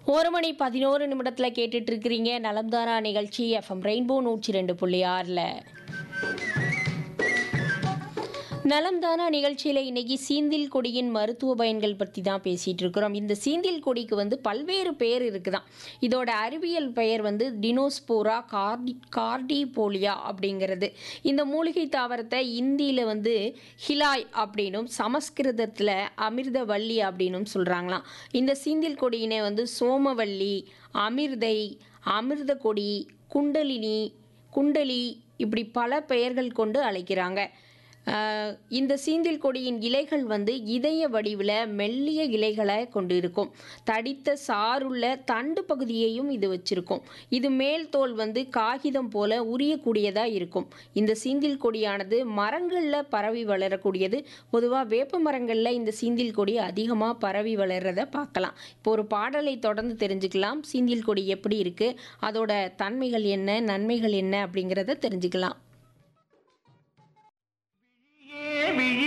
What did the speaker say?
ஒரு மணி பதினோரு நிமிடத்தில் கேட்டுட்டு இருக்கிறீங்க நலம்தானா நிகழ்ச்சி எஃப்எம் ரெயின்போ நூற்றி ரெண்டு புள்ளி ஆறில் நலம்தானா நிகழ்ச்சியில் இன்னைக்கு சீந்தில் கொடியின் மருத்துவ பயன்கள் பற்றி தான் பேசிகிட்டு இருக்கிறோம் இந்த சீந்தில் கொடிக்கு வந்து பல்வேறு பெயர் இருக்குதாம் இதோட அறிவியல் பெயர் வந்து டினோஸ்போரா கார்டி கார்டிபோலியா அப்படிங்கிறது இந்த மூலிகை தாவரத்தை இந்தியில் வந்து ஹிலாய் அப்படின்னும் சமஸ்கிருதத்தில் அமிர்தவல்லி அப்படின்னும் சொல்கிறாங்களாம் இந்த சீந்தில் கொடியினை வந்து சோமவல்லி அமிர்தை அமிர்த கொடி குண்டலினி குண்டலி இப்படி பல பெயர்கள் கொண்டு அழைக்கிறாங்க ஆஹ் இந்த சீந்தில் கொடியின் இலைகள் வந்து இதய வடிவில் மெல்லிய இலைகளை கொண்டு இருக்கும் தடித்த சாருள்ள தண்டு பகுதியையும் இது வச்சிருக்கும் இது மேல் தோல் வந்து காகிதம் போல உரியக்கூடியதாக இருக்கும் இந்த சீந்தில் கொடியானது மரங்களில் பரவி வளரக்கூடியது பொதுவாக வேப்ப மரங்களில் இந்த சீந்தில் கொடி அதிகமாக பரவி வளர்றத பார்க்கலாம் இப்போ ஒரு பாடலை தொடர்ந்து தெரிஞ்சுக்கலாம் சீந்தில் கொடி எப்படி இருக்குது அதோட தன்மைகள் என்ன நன்மைகள் என்ன அப்படிங்கிறத தெரிஞ்சுக்கலாம் விழியே விழி